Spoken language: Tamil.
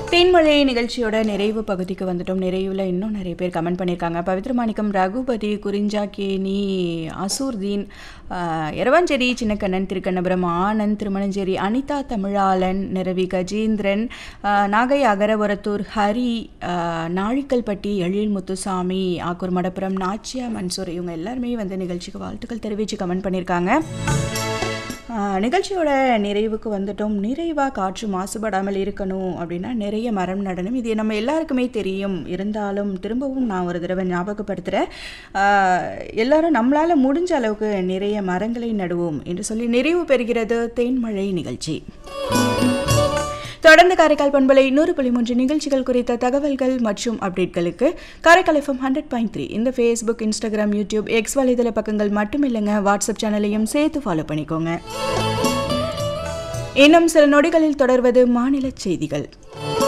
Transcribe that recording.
தேன்மழை நிகழ்ச்சியோட நிறைவு பகுதிக்கு வந்துட்டோம் நிறைவில் இன்னும் நிறைய பேர் கமெண்ட் பண்ணியிருக்காங்க பவித்ரமாணிக்கம் ரகுபதி குறிஞ்சாக்கேணி அசூர்தீன் ஆஹ், எரவாஞ்சேரி சின்னக்கண்ணன் திருக்கண்ணபுரம் ஆனந்த் திருமணஞ்சேரி அனிதா தமிழாளன் நிரவி கஜேந்திரன் ஆஹ், நாகை அகரவரத்தூர் ஹரி ஆஹ், நாழிக்கல்பட்டி எழில் முத்துசாமி ஆக்கூர் மடப்புரம் நாச்சியா மன்சூர் இவங்க எல்லாருமே வந்து நிகழ்ச்சிக்கு வாழ்த்துக்கள் தெரிவித்து கமெண்ட் பண்ணியிருக்காங்க ஆஹ், நிகழ்ச்சியோட நிறைவுக்கு வந்துட்டோம் நிறைவாக காற்று மாசுபடாமல் இருக்கணும் அப்படின்னா நிறைய மரம் நடணும் இது நம்ம எல்லாருக்குமே தெரியும் இருந்தாலும் திரும்பவும் நான் ஒரு தடவை ஞாபகப்படுத்துகிறேன் எல்லாரும் நம்மளால் முடிஞ்ச அளவுக்கு நிறைய மரங்களை நடுவோம் என்று சொல்லி நிறைவு பெறுகிறது தேன்மழை நிகழ்ச்சி தொடர்ந்து காரைக்கால் பண்பலை நூறு புள்ளி மூன்று நிகழ்ச்சிகள் குறித்த தகவல்கள் மற்றும் அப்டேட்களுக்கு Karaikal FM hundred point three இந்த ஃபேஸ்புக் இன்ஸ்டாகிராம் யூடியூப் எக்ஸ் வலைதள பக்கங்கள் மட்டும் இல்லைங்க வாட்ஸ்அப் சேனலையும் சேர்த்து ஃபாலோ பண்ணிக்கோங்க இன்னும் சில நொடிகளில் தொடர்வது மாநில செய்திகள்